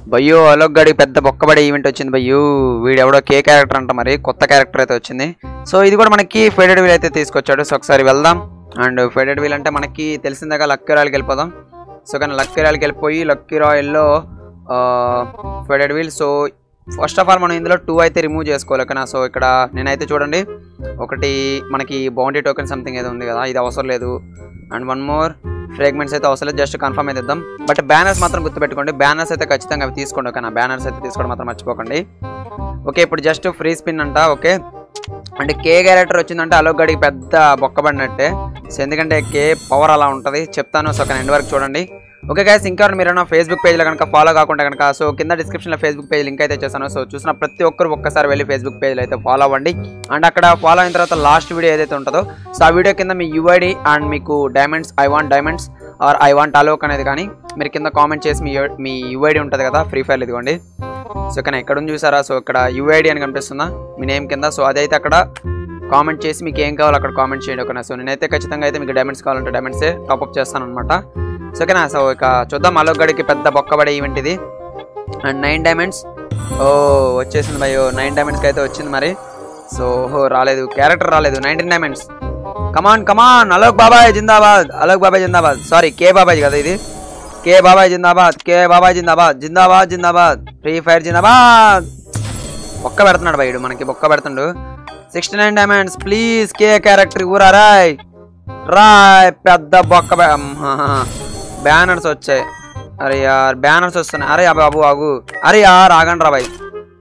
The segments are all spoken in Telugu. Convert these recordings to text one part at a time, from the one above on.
బయ్యో అలోక్ గడి పెద్ద బొక్కబడి ఈవెంట్ వచ్చింది బయ్యో వీడు ఎవడో కే క్యారెక్టర్ అంట మరి కొత్త క్యారెక్టర్ అయితే వచ్చింది సో ఇది కూడా మనకి ఫేడెడ్ వీల్ అయితే తీసుకొచ్చాడు సో ఒకసారి వెళ్దాం అండ్ ఫేడెడ్ వీల్ అంటే మనకి తెలిసిందాగా లక్కీ రాయల్కి వెళ్ళిపోదాం సో కానీ లక్కీ రాయల్కి వెళ్ళిపోయి లక్కీ రాయల్లో faded wheel so first of all మనం ఇందులో టూ అయితే రిమూవ్ చేసుకోవాలి ఓకేనా సో ఇక్కడ నేనైతే చూడండి ఒకటి మనకి బౌండరీ టోకెన్ సంథింగ్ ఏదో ఉంది కదా ఇది అవసరం లేదు అండ్ వన్ మోర్ ఫ్రేగ్మెంట్స్ అయితే అవసరం లేదు జస్ట్ కన్ఫర్మ్ అయితే ఇద్దాం బట్ బ్యానర్స్ మాత్రం గుర్తుపెట్టుకోండి బ్యానర్స్ అయితే ఖచ్చితంగా అవి తీసుకోండి ఓకేనా బ్యానర్స్ అయితే తీసుకోవడం మాత్రం మర్చిపోకండి ఓకే ఇప్పుడు జస్ట్ ఫ్రీ స్పిన్ అంట ఓకే అంటే కే క్యారెక్టర్ వచ్చిందంటే అలోక్ గడికి పెద్ద బొక్కబడినట్టే సో ఎందుకంటే కే పవర్ అలా ఉంటుంది చెప్తాను సో ఒక ఎండ్ వరకు చూడండి ఓకే గైస్ ఇంకా మీరు నా ఫేస్బుక్ పేజ్లో కనుక ఫాలో కాకుండా కనుక సో కింద డిస్క్రిప్షన్లో ఫేస్బుక్ పేజ్ లింక్ అయితే చేశాను సో చూసిన ప్రతి ఒక్కరు ఒక్కసారి వెళ్ళి ఫేస్బుక్ పేజ్లో అయితే ఫాలో అవ్వండి అండ్ అక్కడ ఫాలో అయిన తర్వాత లాస్ట్ వీడియో ఏదైతే ఉంటుందో సో ఆ వీడియో కింద మీ యూఐడి అండ్ మీకు diamonds I want diamonds or I want Alok అనేది కానీ మీరు కింద కామెంట్ చేసి మీ మీ యూఐడి ఉంటుంది కదా ఫ్రీ ఫైర్ ఇదిగోండి సో కానీ ఎక్కడ ఉంది చూసారా సో ఇక్కడ యూఐడి అని కనిపిస్తుందా మీ నేమ్ కింద సో అదైతే అక్కడ కామెంట్ చేసి మీకు ఏం కావాలో అక్కడ కామెంట్ చేయండి ఓకేనా సో నేనైతే ఖచ్చితంగా అయితే మీకు డైమండ్స్ కావాలంటే డైమండ్సే టాప్అప్ చేస్తాను అనమాట సో ఓకేనా సో ఇక చూద్దాం అలోక్ గడికి పెద్ద బొక్కబడే ఈవెంట్ ఇది అండ్ నైన్ డైమండ్స్ ఓ వచ్చేసింది భయ్ నైన్ డైమండ్స్కి అయితే వచ్చింది మరి సో ఓహో రాలేదు క్యారెక్టర్ రాలేదు nineteen diamonds come on come on Alok బాబాయ్ జిందాబాద్ అలోక్ బాబాయ్ జిందాబాద్ సారీ కే బాబాయ్ కదా ఇది కే బాబాయ్ జిందాబాద్ కే బాబాయ్ జిందాబాద్ జిందాబాద్ జిందాబాద్ ఫ్రీ ఫైర్ జిందాబాద్ బొక్క పెడుతున్నాడు భయుడు మనకి బొక్క పెడుతుండు sixty nine diamonds please K character ఊరా రాయ్ రాయ్ పెద్ద బొక్క బ్యానర్స్ వచ్చాయి అరే యార్ బ్యానర్స్ వస్తున్నాయి అరే బాబు ఆగు అరే యార్ ఆగండి రా బాయ్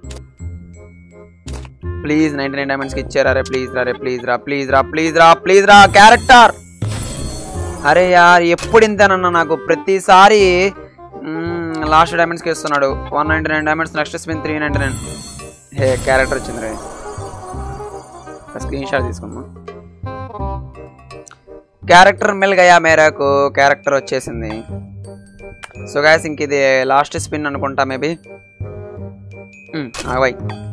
ప్లీజ్ నైన్టీ నైన్ డైమండ్స్కి ఇచ్చారు అరే ప్లీజ్ రా రే ప్లీజ్ రా ప్లీజ్ రా ప్లీజ్ రా ప్లీజ్ రా క్యారెక్టర్ అరే యార్ ఎప్పుడు ఇంతేనన్నా నాకు ప్రతిసారి లాస్ట్ డైమండ్స్కి ఇస్తున్నాడు one ninety nine diamonds next spin three ninety nine hey character వచ్చింది రే స్క్రీన్ షాట్ తీసుకున్నా క్యారెక్టర్ మిల్ గయా మేరకు క్యారెక్టర్ వచ్చేసింది సో గాయస్ ఇంక ఇది లాస్ట్ స్పిన్ అనుకుంటా మేబీ అవై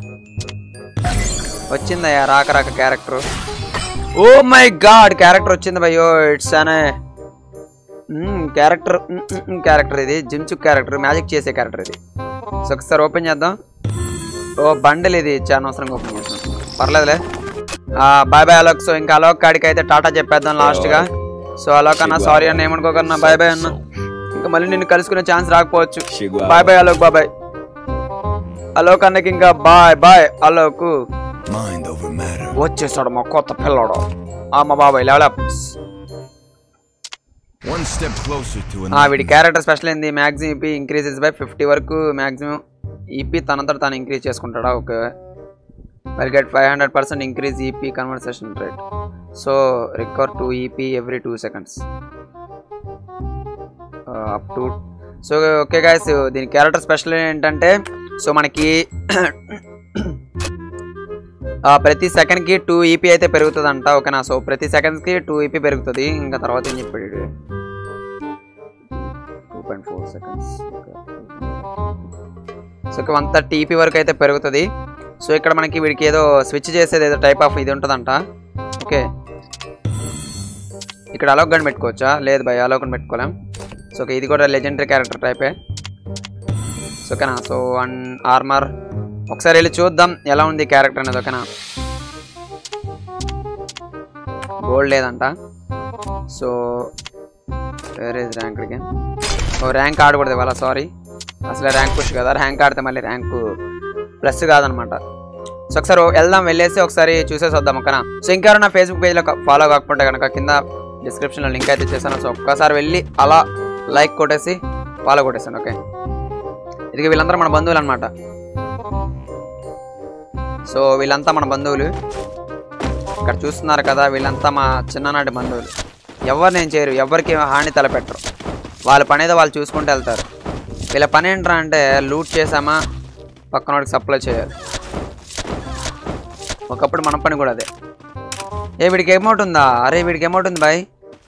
వచ్చిందయ్యా రాక రాక character oh my God character వచ్చింది భయ్యో ఇట్స్ అనే క్యారెక్టర్ క్యారెక్టర్ ఇది జిమ్చుక్ క్యారెక్టర్ మ్యాజిక్ చేసే క్యారెక్టర్ ఇది సో ఒకసారి ఓపెన్ చేద్దాం ఓ బండిల్ ఇది చాలా అవసరంగా ఓపెన్ చేద్దాం పర్లేదులే బాయ్ బాయ్ అలోక్ సో ఇంకా అలోక్ కాడికి అయితే టాటా చెప్పేద్దాం లాస్ట్గా సో అలోక్ అన్న సారీ అన్న ఏమనుకోకన్నా బాయ్ బాయ్ అన్న ఇంకా మళ్ళీ నిన్ను కలుసుకునే ఛాన్స్ రాకపోవచ్చు Chegou a బాయ్ బాయ్ అలోక్ బాయ్ బాయ్ అలోక్ అన్నకి ఇంకా బాయ్ బాయ్ అలోక్ mind over matter. వచ్చేసాడు మా కొత్త పిల్లడు ఆ మా బాబాయ్ level up One step closer to ఆ an వీడి క్యారెక్టర్ స్పెషల్ ఏంది maximum EP increases by fifty వరకు మ్యాక్సిమం ఈపీ తనంతట తాను ఇంక్రీజ్ చేసుకుంటాడా okay well get five hundred percent increase EP conversation rate so recover two EP every two seconds up to so okay guys దీని క్యారెక్టర్ స్పెషల్ ఏంటంటే సో మనకి ఆ, ప్రతి సెకండ్కి టూ ఈపీ అయితే పెరుగుతుందంట ఓకేనా సో ప్రతి సెకండ్స్కి టూ ఈపీ పెరుగుతుంది ఇంకా తర్వాత ఏం చెప్పాడు వీడు? Two point four seconds so ఇక వన్ థర్టీ ఈపీ వరకు అయితే పెరుగుతుంది సో ఇక్కడ మనకి వీడికి ఏదో స్విచ్ చేసేది ఏదో టైప్ ఆఫ్ ఇది ఉంటుందంట ఓకే ఇక్కడ అలోక్ గన్ పెట్టుకోవచ్చా లేదు భయ్ అలోక్ గన్ పెట్టుకోలేం సో ఓకే ఇది కూడా లెజెండరీ క్యారెక్టర్ టైపే సో ఓకేనా సో వన్ ఆర్మర్ ఒకసారి వెళ్ళి చూద్దాం ఎలా ఉంది క్యారెక్టర్ అనేది ఓకేనా గోల్డ్ లేదంట సో వేరే ర్యాంక్ అడిగాను ఓ ర్యాంక్ ఆడకూడదు ఇవాళ సారీ అసలు ర్యాంక్ పుష్ కదా ర్యాంక్ ఆడితే మళ్ళీ ర్యాంకు ప్లస్ కాదనమాట సో ఒకసారి వెళ్దాం వెళ్ళేసి ఒకసారి చూసేసి వద్దాం ఓకేనా సో ఇంకెవరైనా ఫేస్బుక్ పేజ్లో ఫాలో కాకపోతే కనుక కింద డిస్క్రిప్షన్లో లింక్ అయితే చేశాను సో ఒక్కసారి వెళ్ళి అలా లైక్ కొట్టేసి ఫాలో కొట్టేసాను ఓకే ఇది వీళ్ళందరూ మన బంధువులు అనమాట సో వీళ్ళంతా మన బంధువులు ఇక్కడ చూస్తున్నారు కదా వీళ్ళంతా మా చిన్ననాటి బంధువులు ఎవరు నేను చేయరు ఎవరికి హాని తలపెట్టరు వాళ్ళ పని ఏదో వాళ్ళు చూసుకుంటూ వెళ్తారు వీళ్ళ పని ఏంట్రా అంటే లూట్ చేసామా పక్కన వాడికి సప్లై చేయాలి ఒకప్పుడు మన పని కూడా అదే ఏ వీడికి అమౌంట్ ఉందా అరే వీడికి అమౌంట్ ఉంది బాయ్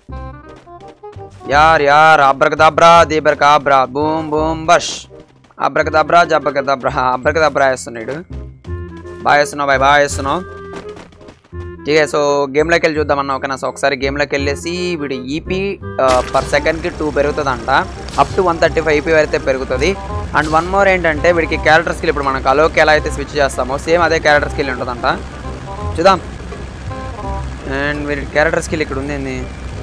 యార్ యార్ అబ్రక దబ్రా దీబరక ఆబ్రా బూమ్ బూమ్ బష్ అబ్రక దబ్రా జబ్బక దబ్రా అబ్రక దబ్రా వేస్తున్నాడు బాగా వేస్తున్నావు బాయ్ బాగా వేస్తున్నావు ఠీకే సో గేమ్లోకి వెళ్ళి చూద్దామన్నా ఓకేనా సో ఒకసారి గేమ్లోకి వెళ్ళేసి వీడి ఈపీ పర్ సెకండ్కి టూ పెరుగుతుందంట up to one thirty five EP అయితే పెరుగుతుంది అండ్ వన్ మోర్ ఏంటంటే వీడికి క్యారెక్టర్ స్కిల్ ఇప్పుడు మనకు అలోకి ఎలా అయితే స్విచ్ చేస్తామో సేమ్ అదే క్యారెక్టర్ స్కిల్ ఉంటుందంట చూద్దాం అండ్ వీడి క్యారెక్టర్ స్కిల్ ఇక్కడ ఉంది ఏంది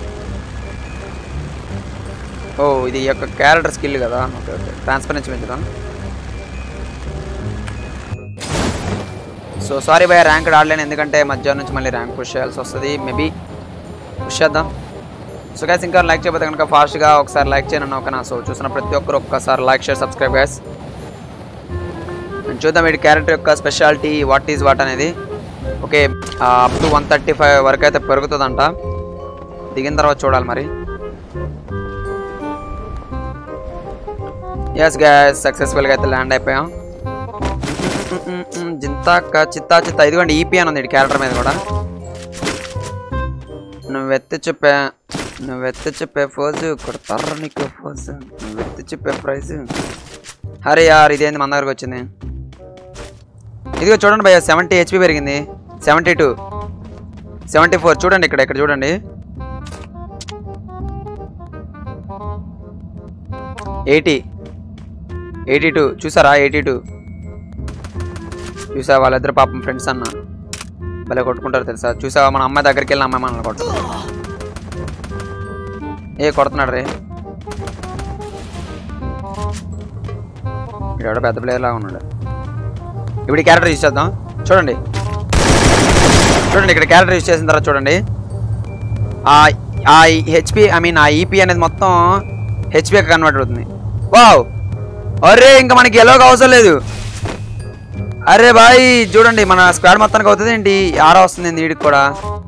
ఓ ఇది ఈ యొక్క క్యారెక్టర్ స్కిల్ కదా ఓకే ఓకే ట్రాన్స్పరెన్సీ పెంచుదాం సో సారీ భయ ర్యాంక్ ఆడలేను ఎందుకంటే మధ్యాహ్నం నుంచి మళ్ళీ ర్యాంక్ పుష్ చేయాల్సి వస్తుంది మేబీ పుష్ చేద్దాం సో గైస్ ఇంకా లైక్ చేయకపోతే కనుక ఫాస్ట్గా ఒకసారి లైక్ చేయను ఓకేనా సో చూసిన ప్రతి ఒక్కరు ఒక్కసారి లైక్ షేర్ సబ్స్క్రైబ్ గైస్ చూద్దాం వీడి క్యారెక్టర్ యొక్క స్పెషాలిటీ వాట్ ఈజ్ వాట్ అనేది okay up to one thirty five వరకు అయితే పెరుగుతుందంట దిగిన తర్వాత చూడాలి మరి ఎస్ గ్యాస్ సక్సెస్ఫుల్గా అయితే ల్యాండ్ అయిపోయాం జింతాక చిత్తా చిత్తా ఇదిగోండి ఈపీ అని ఉంది క్యారెక్టర్ మీద కూడా నువ్వు ఎత్తి చెప్పే నువ్వు ఎత్తి చెప్పే ఫోజు కొడతారా నీకు ఫోజు నువ్వు ఎత్తి చెప్పే ప్రైజ్ అరే యార్ ఇదేంది మన దగ్గరకు వచ్చింది ఇదిగో చూడండి భయ్య సెవెంటీ హెచ్పి పెరిగింది సెవెంటీ టూ సెవెంటీ ఫోర్ చూడండి ఇక్కడ ఇక్కడ చూడండి ఎయిటీ ఎయిటీ టూ చూసారా ఎయిటీ టూ చూసా వాళ్ళిద్దరు పాపం ఫ్రెండ్స్ అన్న భలే కొట్టుకుంటారు తెలుసా చూసావా మన అమ్మాయి దగ్గరికి వెళ్ళిన అమ్మాయి మనల్ని కొట్టు ఏ కొడుతున్నాడు రే ఇక్కడ పెద్ద ప్లేయర్ లాగా ఉన్నాడు ఇప్పుడు ఈ క్యారెక్టర్ యూస్ చేద్దాం చూడండి చూడండి ఇక్కడ క్యారెక్టర్ యూస్ చేసిన తర్వాత చూడండి ఆ హెచ్పి ఐ మీన్ ఆ ఈపీ అనేది మొత్తం హెచ్పికి కన్వర్ట్ అవుతుంది వావ్ అరే ఇంకా మనకి ఎలాగో అవసరం లేదు అరే బాయ్ చూడండి మన స్క్వాడ్ మొత్తానికి అవుతుంది ఏంటి ఆరా వస్తుంది ఏంటి వీడికి కూడా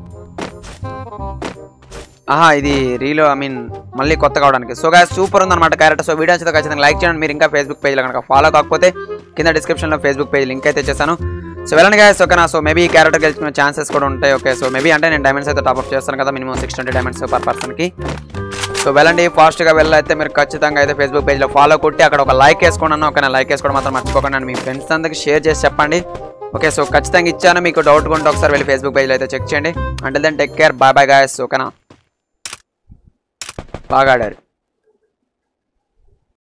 ఆహా ఇది రీలో ఐ మీన్ మళ్ళీ కొత్త కావడానికి సో గా సూపర్ ఉందన్నమాట క్యారెక్టర్ సో వీడియో నచ్చితే ఖచ్చితంగా లైక్ చేయండి మీరు ఇంకా ఫేస్బుక్ పేజ్లో కనుక ఫాలో కాకపోతే కింద డిస్క్రిప్షన్లో ఫేస్బుక్ పేజ్ లింక్ అయితే చేశాను సో వెళ్ళండి గాయస్ ఓకేనా సో మేబీ ఈ క్యారెక్టర్ గెలుచుకునే ఛాన్సెస్ కూడా ఉంటాయి ఓకే సో మేబీ అంటే నేను డైమండ్స్ అయితే టాప్అప్ చేస్తాను కదా minimum six twenty diamonds per పర్సన్కి సో వెళ్ళండి ఫాస్ట్గా వెళ్ళైతే మీరు ఖచ్చితంగా అయితే ఫేస్బుక్ పేజ్లో ఫాలో కొట్టి అక్కడ ఒక లైక్ వేసుకోండి ఓకేనా లైక్ వేసుకోవడం మాత్రం మర్చిపోకండి అండ్ మీ ఫ్రెండ్స్ అందరికి షేర్ చేసి చెప్పండి ఓకే సో ఖచ్చితంగా ఇచ్చాను మీకు డౌట్ ఉంటే ఒకసారి వెళ్ళి ఫేస్బుక్ పేజ్లో అయితే చెక్ చేయండి అంటే then take care bye bye guys ఓకేనా బాగా ఆడారు